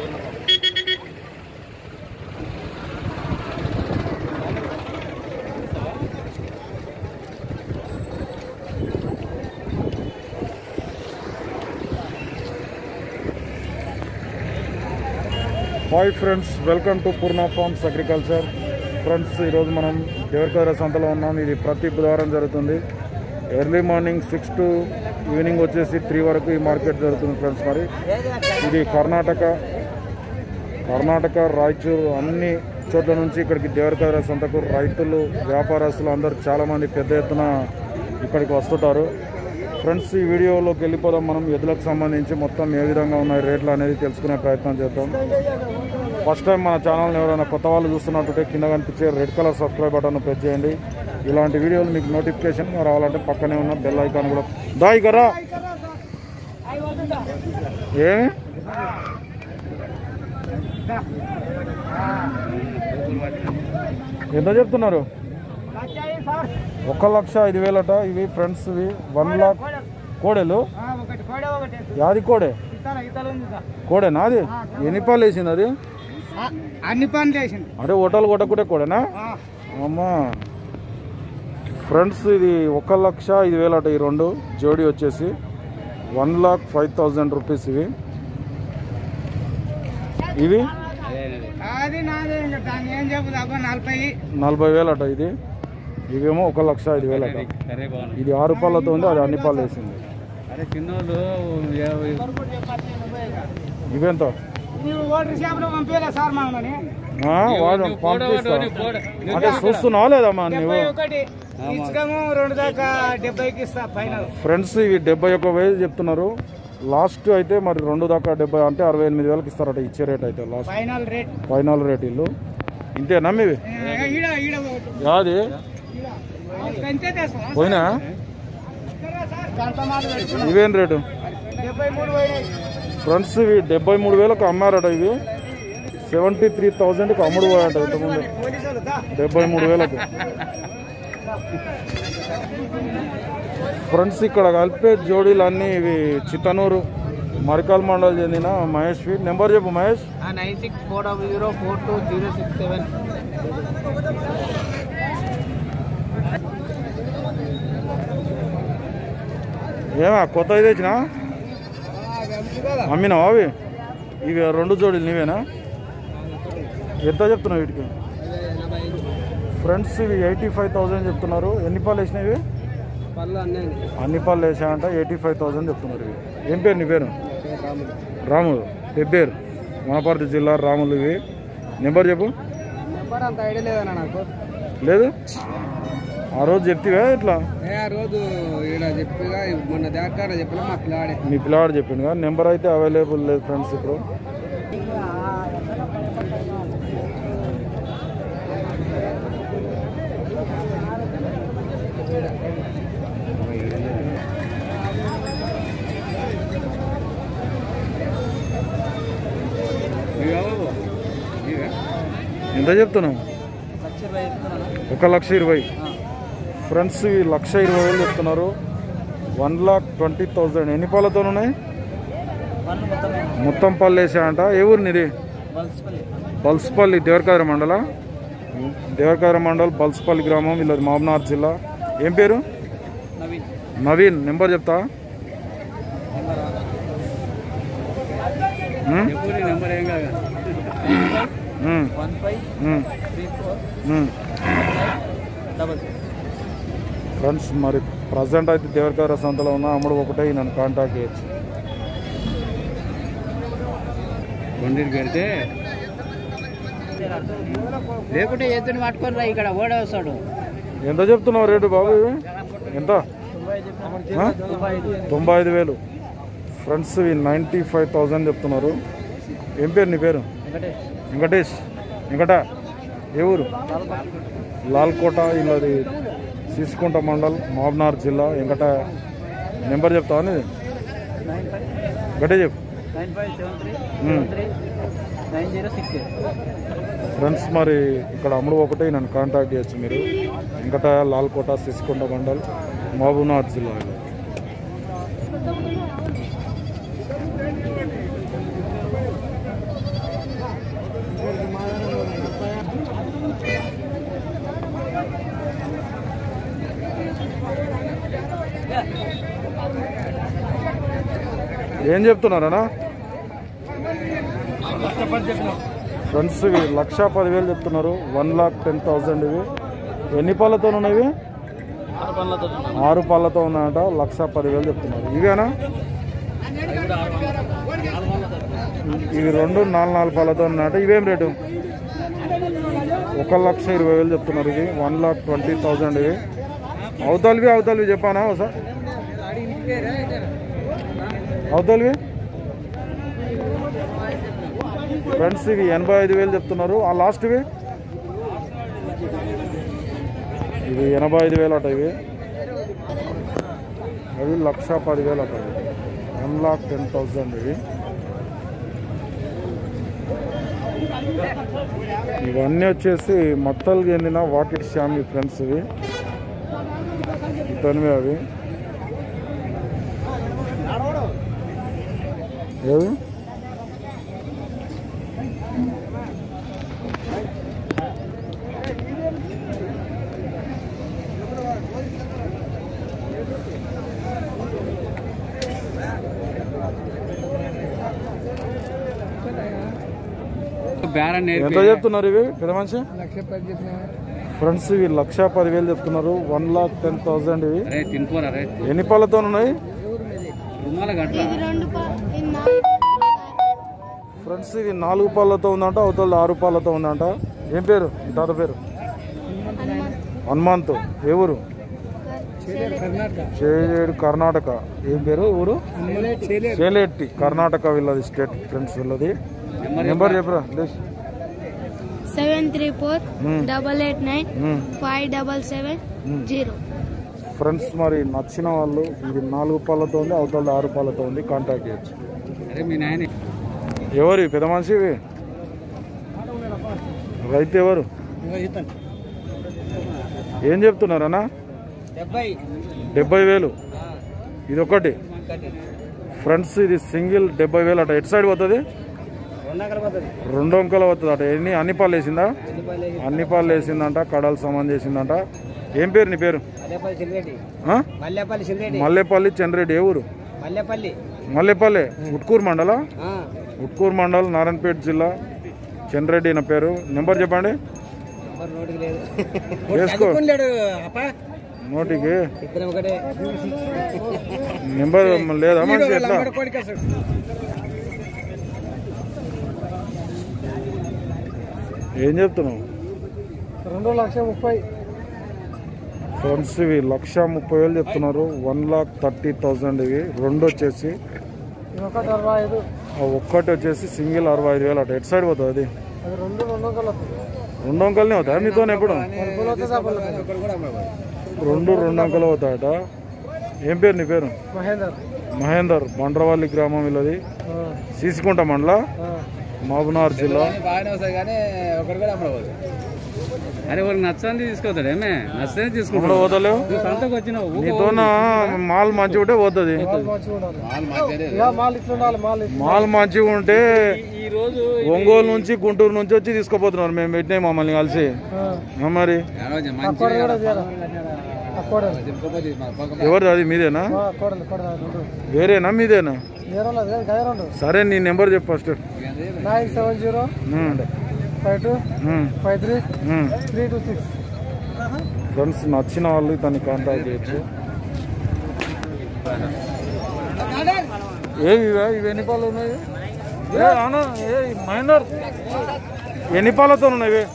Hi friends welcome to Purna farms agriculture friends ఈరోజు మనం దేవరకర సంతలో ఉన్నాం ఇది ప్రతి బుధవారం జరుగుతుంది early morning six to evening వచ్చేసి త్రీ వరకు ఈ మార్కెట్ జరుగుతుంది ఫ్రెండ్స్ మరి ఇది కర్ణాటక కర్ణాటక రాయచూరు అన్ని చోట్ల నుంచి ఇక్కడికి దేవరకర సంతకు రైతులు వ్యాపారస్తులు అందరూ చాలామంది పెద్ద ఎత్తున ఇక్కడికి వస్తుంటారు ఫ్రెండ్స్ ఈ వీడియోలోకి వెళ్ళిపోదాం మనం ఎద్దులకు సంబంధించి మొత్తం ఏ విధంగా ఉన్నాయి రేట్లు అనేది తెలుసుకునే ప్రయత్నం చేద్దాం ఫస్ట్ టైం మన ఛానల్ని ఎవరైనా కొత్త వాళ్ళు చూస్తున్నట్టుంటే కింద కనిపించే red colour subscribe button press చేయండి ఇలాంటి వీడియోలు మీకు నోటిఫికేషన్ రావాలంటే పక్కనే ఉన్న బెల్ ఐకాన్ కూడా దాయి కరా ఏమి ఎంత చెప్తున్నారు ఒక లక్ష ఐదు వేలట ఇవి ఫ్రెండ్స్ ఇవి వన్ లాక్ కోడెలు ఒకటి కోడే ఒకటి యాది కోడే ఇతర ఇతర ఉంది సార్. కోడేనా అది ఎన్ని పాలు వేసింది అది ఆ, అన్ని పనులు వేసింది అంటే హోటల్ కొట్టకుంటే కోడేనా ఆ, అమ్మా ఫ్రెండ్స్ ఇది ఒక లక్ష ఐదు వేలు అట ఈ రెండు జోడీ వచ్చేసి one lakh five thousand rupees ఇవి ఇవి అది నాదే ఇంకా దాన్ని ఏం చెప్పుదు అబ్బా నలభై నలభై వేలు అట ఇది ఇవేమో ఒక లక్ష ఐదు వేలు అట ఇది ఆరు పాలతో ఉంది అది అన్ని పాలు వేసింది అరే చిన్నోళ్ళు ఇవెంత నీవు ఓటర్ షాప్లో పంపించలే సార్ మనమని ఆ, వాడు పంపిస్తా అంటే చూస్తున్నావా లేదమ్మా నువ్వు డెబ్బై ఒకటి ఇచ్చడము రెండు దాకా డెబ్బైకి ఇస్తా ఫైనల్ ఫ్రెండ్స్ ఇవి డెబ్బై ఒక్క వేలు చెప్తున్నారు లాస్ట్ అయితే మరి రెండు దాకా డెబ్బై అంటే అరవై ఎనిమిది వేలకు ఇస్తారట ఇచ్చే రేట్ అయితే last final rate final rate ఇల్లు ఇంతేనా మీవి ఏ, ఈడ ఈడ ఒకటి. యాది ఈడ. అంతే తెస్తా పోయినా కంటమాలు పెట్టుకున్నా ఇవేం రేటు డెబ్బై మూడు పోయినాయి ఫ్రెండ్స్ ఇవి డెబ్బై మూడు వేలకు అమ్మారట ఇవి సెవెంటీ త్రీ థౌజండ్కి అమ్ముడు పోయాట ఇంతకుముందు పోలీసులు దా. డెబ్బై మూడు వేలకు ఫ్రెండ్స్ ఇక్కడ కలిపే జోడీలు అన్నీ ఇవి చిత్తనూరు మరికాల్ మండల్ చెందిన మహేష్ నెంబర్ చెప్పు Mahesh nine six four double zero four two zero six seven ఏమా కొత్త తెచ్చినా అమ్మినావా అవి ఇవి రెండు జోడీలు నీవేనా ఎంత చెప్తున్నావు వీటికి ఫ్రెండ్స్ ఇవి ఎయిటీ ఫైవ్ థౌజండ్ చెప్తున్నారు ఎన్ని పాలు వేసినాయి పళ్ళు అన్నీ అన్ని పాలు వేసాయంట ఎయిటీ ఫైవ్ థౌజండ్ చెప్తున్నారు ఇవి ఏం పేరు నీ పేరు రాములు పెబ్బేరు వనపర్తి జిల్లా రాములు ఇవి నెంబర్ చెప్పు నెంబర్ అంత ఐడియా లేదన్న నాకు లేదు ఆ రోజు చెప్తివా ఇట్లా ఏ ఆ రోజు ఈడ చెప్పిగా మొన్న దాకా చెప్పిన మా పిల్లాడే మీ పిల్లవాడు చెప్పిండు కదా నెంబర్ అయితే అవైలబుల్ లేదు ఫ్రెండ్స్ ఇప్పుడు ఎంత చెప్తున్నావు ఒక లక్ష ఇరవై ఫ్రెండ్స్ ఇవి లక్ష ఇరవై వేలు చెప్తున్నారు వన్ లాక్ ట్వంటీ థౌజండ్ ఎన్ని పాలతో ఉన్నాయి మొత్తం పళ్ళు వేసాయంట ఏ ఊరు నీది బల్స్పల్లి దేవరకార మండల దేవరకార మండల్ బల్స్పల్లి గ్రామం వీళ్ళది మహబూబ్నగర్ జిల్లా ఏం పేరు నవీన్ నవీన్ నెంబర్ చెప్తా ఉమ్? నెంబర్ ఏం కాదు um, one five um, three four um. Double friends మరి ప్రజెంట్ అయితే దేవరకార సంతలో ఉన్న అమ్ముడు ఒకటే నన్ను కాంటాక్ట్ చేయొచ్చు రెండింటికి పెడితే లేకుంటే ఎత్తుని పట్టుకొని రా ఇక్కడ ఓడే వస్తాడు ఎంత చెప్తున్నావు రేటు బాబు ఇవి ఎంత ఆ? తొంభై ఐదు వేలు ఫ్రెండ్స్ ఇవి నైంటీ ఫైవ్ థౌజండ్ చెప్తున్నారు ఏం పేరు నీ పేరు వెంకటేష్ వెంకట ఏ ఊరు లాల్కోట ఇల్లది సీసుకుంట మండల్ మహబూబ్నగర్ జిల్లా వెంకట నెంబర్ చెప్తావా నీది గట్టే చెప్పు nine five seven three um. Three nine zero six friends మరి ఇక్కడ అమ్ముడు ఒకటి నన్ను కాంటాక్ట్ చేయొచ్చు మీరు వెంకట లాల్కోట సిసికొండ మండల్ మహబూబ్నగర్ జిల్లా ఇది. ఏం చెప్తున్నారనా ఫ్రెండ్స్ ఇవి లక్ష పదివేలు చెప్తున్నారు వన్ లాక్ టెన్ థౌజండ్ ఇవి ఎన్ని పళ్ళతో ఉన్నాయి ఆరు పళ్ళతో ఉన్నాయంట లక్ష పదివేలు చెప్తున్నారు ఇవేనా ఇవి రెండు నాలుగు నాలుగు పళ్ళతో ఉన్నాయంట ఇవేం రేటు ఒక లక్ష ఇరవై వేలు చెప్తున్నారు ఇవి వన్ లాక్ ట్వంటీ థౌజండ్ ఇవి అవతలివి అవతలివి చెప్పానా ఒకసారి అవతలివి ఫ్రెండ్స్ ఇవి ఎనభై ఐదు వేలు చెప్తున్నారు ఆ లాస్ట్వి ఇవి ఎనభై ఐదు వేలు అట ఇవి అవి లక్ష పదివేలు అట ఇవి వన్ లాక్ టెన్ థౌజండ్ ఇవి ఇవన్నీ వచ్చేసి మత్తలు చెందిన వాకిట్ శ్యామి ఫ్రెండ్స్ ఇవి ఇతనివి అవి ఏది బేరం ఎంత నేర్పి చెప్తున్నారు ఇవి పెద్ద మనిషి లక్ష పది చెప్పిన ఫ్రెండ్స్ ఇవి లక్ష పదివేలు చెప్తున్నారు వన్ లాక్ టెన్ థౌజండ్ ఇవి అరే తినిపోరా రే ఎన్ని పళ్ళతో ఉన్నాయి రుమాల గట్ల ఇది రెండు ప- ఇది నాలుగు ఫ్రెండ్స్ ఇది నాలుగు పళ్ళతో ఉందంట అవతల ఆరు పళ్ళతో ఉందంట ఏం పేరు ఈ తాత పేరు హనుమంత్ ఏ ఊరు కర్ణాటక చేడు కర్ణాటక ఏం పేరు ఊరు చేయలేదు చేలేటి కర్ణాటక వీళ్ళది స్టేట్ ఫ్రెండ్స్ వీళ్ళది నెంబర్ చెప్పురా లేచి. Seven three four hmm. Double eight nine hmm. Five double seven hmm. Zero friends మరి నచ్చిన వాళ్ళు ఇది నాలుగు పళ్ళతో ఉంది అవతల ఆరు పళ్ళతో ఉంది కాంటాక్ట్ చేయొచ్చు అరే మీ నాయన ఎవరు పెద్ద మనిషి ఇవి? రైతు ఎవరు ఏం చెప్తున్నారన్నా డెబ్బై డెబ్బై వేలు ఇది ఒకటి ఫ్రెండ్స్ ఇది సింగిల్ డెబ్బై వేలు అట ఎటు సైడ్ పోతుంది రెండు ఎకరం పోతుంది రెండు అంకెలు పోతుంది అట ఎన్ని అన్ని పాలు వేసిందా ఎన్ని పల్లె అన్ని పాలు వేసిందంట కడలు సమాన్ చేసిందంట ఏం పేరు నీ పేరు మల్లెపల్లి సింగరెడ్డి ఆ? మల్లెపల్లి సింగరెడ్డి మల్లేపల్లి చంద్రెడ్డి ఏ ఊరు మల్లెపల్లి మల్లేపల్లి ఉట్కూరు మండల ఆ, ఉట్కూరు మండల్ నారాయణపేట జిల్లా చంద్రెడ్డి నా పేరు నెంబర్ చెప్పండి మరి నోటికి లేదు వేసుకో చదువుకోలేడు అప్ప నోటికి ఇద్దరం ఒకటే నెంబర్ లేదా మంచి ఎట్లా లంబడి కోడికి అసలు. ఏం చెప్తున్నావు రెండు లక్ష ముప్పై ఫ్రెండ్స్ ఇవి లక్ష ముప్పై వేలు చెప్తున్నారు వన్ లాక్ థర్టీ థౌజండ్ ఇవి రెండు వచ్చేసి ఒకటి అరవై ఐదు ఆ ఒక్కటి వచ్చేసి సింగిల్ అరవై ఐదు వేలు అట ఎటు సైడ్ పోతుంది అది అది రెండు రెండు వందలు వస్తుంది రెండు అంకల్నే అవుతాయి మీతో ఎప్పుడు రెండు రెండు అంకలు అవుతాయట ఏం పేరు నీ పేరు మహేందర్ మహేందర్ బండ్రవల్లి గ్రామం వీళ్ళది సీసికుంట మండల మహబూబ్నగర్ జిల్లా బాగానే వస్తాయి కానీ ఒకటి కూడా అమ్మడవద్దు అరే వాళ్ళకి నచ్చని తీసుకోతాడు ఏమే నచ్చని ఇప్పుడు తీసుకుంటాడు పోతలేవు నువ్వు సంతకు వచ్చినావు ఊకో నీతోన మాల్ మంచిగా ఉంటే పోతుంది మాల్ ఇట్లా ఉండాలి మాల్ మాల్ మంచిగా ఉంటే ఈ రోజు ఒంగోలు నుంచి గుంటూరు నుంచి వచ్చి తీసుకుపోతున్నారు మేము పెట్టినాయి మమ్మల్ని కలిసి ఆ మరి ఎవరిది అది మీదేనా వేరేనా మీదేనా సరే నీ నెంబర్ చెప్పు first nine seven zero five two five three three two six friends నచ్చిన వాళ్ళు దాన్ని కాంటాక్ట్ చేయొచ్చు ఏవి ఇవే? ఇవి ఎన్ని పాలు ఉన్నాయి ఏ అన్న ఏ మైనర్ ఎన్ని పాలతో ఉన్నాయి ఇవి?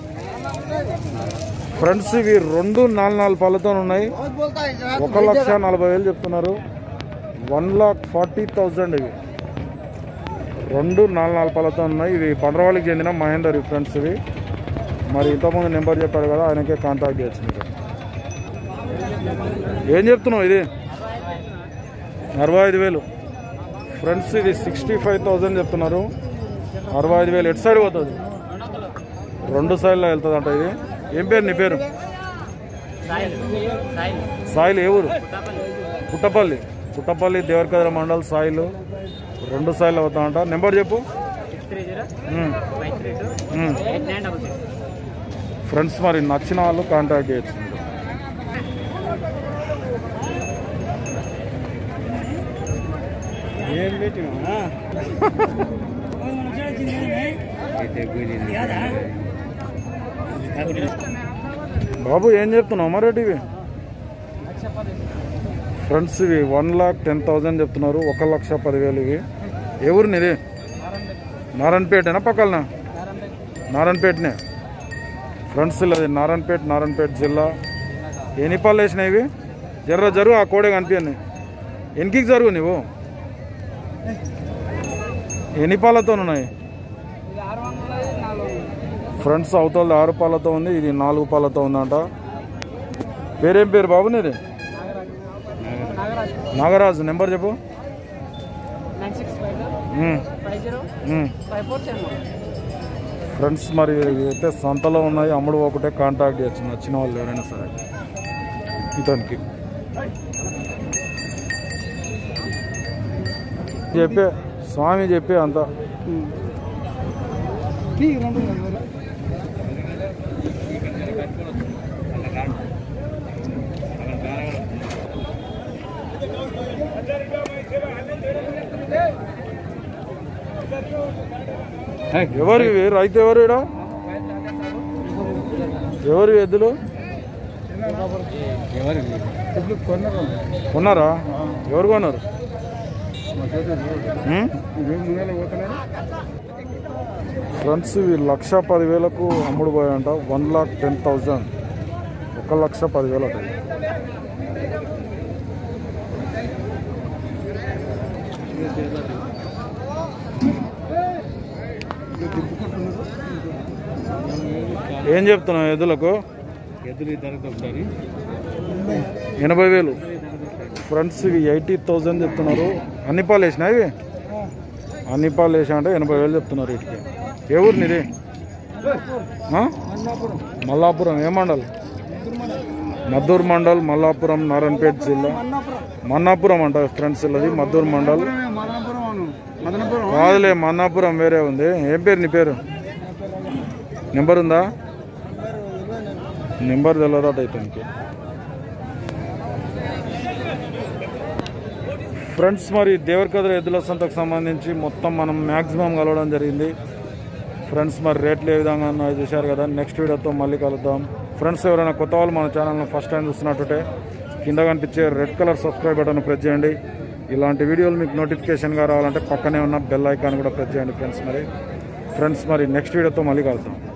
ఫ్రెండ్స్ ఇవి రెండు నాలుగు నాలుగు పాలతో ఉన్నాయి ఒక లక్ష నలభై వేలు చెప్తున్నారు వన్ లాక్ ఫార్టీ థౌజండ్ ఇవి రెండు నాలుగు నాలుగు పాలతో ఉన్నాయి ఇవి పండ్రవాళ్ళకి చెందిన మహేందర్ ఇవి ఫ్రెండ్స్ ఇవి మరి ఇంతకుముందు నెంబర్ చెప్పాడు కదా ఆయనకే కాంటాక్ట్ చేయొచ్చు మీరు ఏం చెప్తున్నావు ఇది అరవై ఐదు వేలు ఫ్రెండ్స్ ఇది సిక్స్టీ ఫైవ్ థౌజండ్ చెప్తున్నారు అరవై ఐదు వేలు ఎటు సైడ్ పోతుంది రెండు సైడ్లో వెళ్తుంది అంట ఇది ఏం పేరు నీ పేరు సాయిల్ ఏ ఊరు పుట్టపల్లి పుట్టపల్లి దేవరకద్ర మండల్ సాయిలు రెండు సాయిలు అవుతామంట నెంబర్ చెప్పు ఉమ్. ఉమ్. ఫ్రెండ్స్ మరి నచ్చిన వాళ్ళు కాంటాక్ట్ చేయొచ్చు మీరు. ఏం పెట్టినా అయితే గుడి బాబు ఏం చెప్తున్నావు మరేటి ఇవి ఫ్రెండ్స్ ఇవి వన్ లాక్ టెన్ థౌజండ్ చెప్తున్నారు ఒక లక్ష పదివేలు ఇవి ఏ ఊరిని ఇది నారాయణపేటనా పక్కన నారాయణపేటనే ఫ్రెండ్స్ అది నారాయణపేట నారాయణపేట జిల్లా ఎన్ని పాలు వేసినాయి ఇవి జర్ర జరుగు ఆ కోడే కనిపించండి ఎన్నికి జరుగు నువ్వు ఎన్ని పాలతో ఉన్నాయి ఫ్రంట్స్ అవతల ఆరు పాలతో ఉంది ఇది నాలుగు పాలతో ఉందంట పేరేం పేరు బాబు నీది నాగరాజు నెంబర్ చెప్పు nine six five um, five zero um. Five four seven friends మరి అయితే సంతలో ఉన్నాయి అమ్ముడు ఒకటే కాంటాక్ట్ చేయొచ్చు నచ్చిన వాళ్ళు ఎవరైనా సరే ఇతనికి చెప్పే స్వామి చెప్పే అంతా ఎవరు ఇవి రైతు ఎవరు ఈడ ఎవరు ఈ ఎద్దులు ఎవరు కొన్నారా ఎవరు కొన్నారు ఉమ్? ఫ్రెండ్స్ ఇవి లక్ష పదివేలకు అమ్ముడు పోయాంట వన్ లాక్ టెన్ థౌజండ్ ఒక లక్ష పదివేలు అట ఇవి. ఏం చెప్తున్నావు ఎద్దులకు ఎద్దులు ఇద్దరు ఒకసారి ఎనభై వేలు ఫ్రెండ్స్ ఇవి ఎయిటీ థౌజండ్ చెప్తున్నారు అన్ని పాలు వేసినా ఇవి అన్ని పాలు వేసా అంటే ఎనభై వేలు చెప్తున్నారు వీటికి ఏ ఊరిని ఇది ఆ? మల్లాపురం ఏ మండల్ మద్దూరు మండల్ మల్లాపురం నారాయణపేట జిల్లా మన్నాపురం అంట ఫ్రెండ్స్ ఇది మద్దూరు మండల్ కాదులే మన్నాపురం వేరే ఉంది ఏం పేరు నీ పేరు నెంబర్ ఉందా నెంబర్ తెలియదట ఇతనికి ఫ్రెండ్స్ మరి దేవరకద్ర ఎద్దుల సంతకు సంబంధించి మొత్తం మనం మ్యాక్సిమం కలవడం జరిగింది ఫ్రెండ్స్ మరి రేట్లు ఏ విధంగా ఉన్నాయో చూశారు కదా నెక్స్ట్ వీడియోతో మళ్ళీ కలుద్దాం ఫ్రెండ్స్ ఎవరైనా కొత్త వాళ్ళు మన ఛానల్ని ఫస్ట్ టైం చూస్తున్నట్టుంటే కింద కనిపించే red colour subscribe button press చేయండి ఇలాంటి వీడియోలు మీకు నోటిఫికేషన్గా రావాలంటే పక్కనే ఉన్న బెల్ ఐకాన్ కూడా ప్రెస్ చేయండి ఫ్రెండ్స్ మరి ఫ్రెండ్స్ మరి నెక్స్ట్ వీడియోతో మళ్ళీ కలుద్దాం